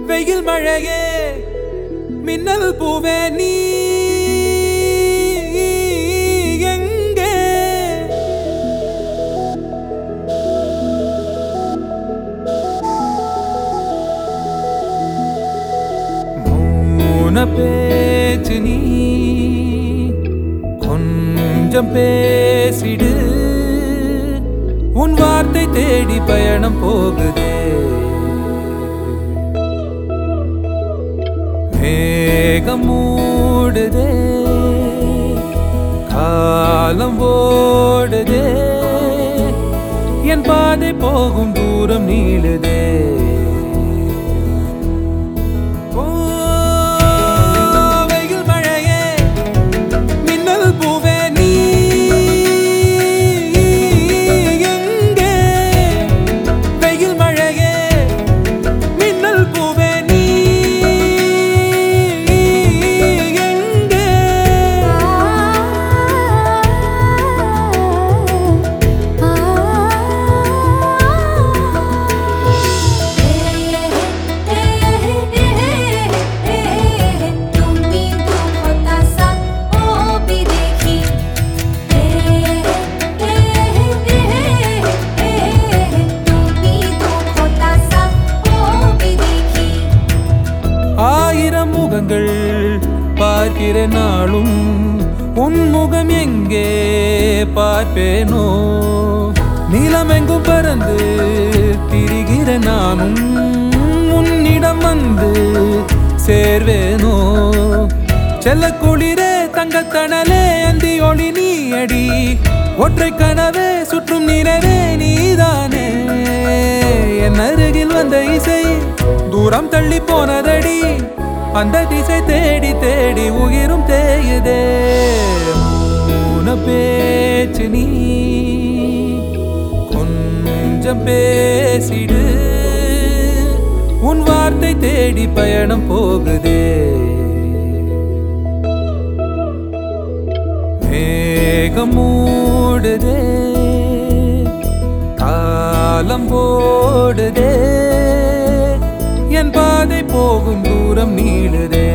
வெயில் மழையே மின்னல் பூவே நீ எங்கே மௌன பேச்சு நீ கொஞ்சம் பேசிடு உன் வார்த்தை தேடி பயணம் போகுதே மேகம் மூடுதே காலம் ஓடுதே என் பாதை போகும் தூரம் நீளுதே ஓ, வெயில் மழையே, மின்னல் பூவே நீ எங்கே? வெயில் மழையே, மின்னல் பூவே நீ எங்கே? तुम्ही दुखतासा ओ बिदेखी तुम्ही दुखतासा ओ बिदेखी ஆயிரம் முகங்கள் பார்க்கிற நாளும் உன் முகம் எங்கே பார்ப்பேனோ நீலமெங்கும் பறந்து திரிகிற நானும் உன்னிடம் வந்து சேர்வேனோ செல்ல குளிரே தங்கத்தணலே அந்தி ஒளி நீ அடி ஒற்றை கனவே சுற்றும் நினைவே நீதானே என் அருகில் வந்த இசை தூரம் தள்ளி போனதடி அந்த திசை தேடி தேடி உயிரும் தேயுதே மௌன பேச்சு நீ கொஞ்சம் பேசிடு உன் வார்த்தை தேடி பயணம் போகுதே மேகம் மூடுதே காலம் ஓடுதே என் பாதை போகும் தூரம் நீளுதே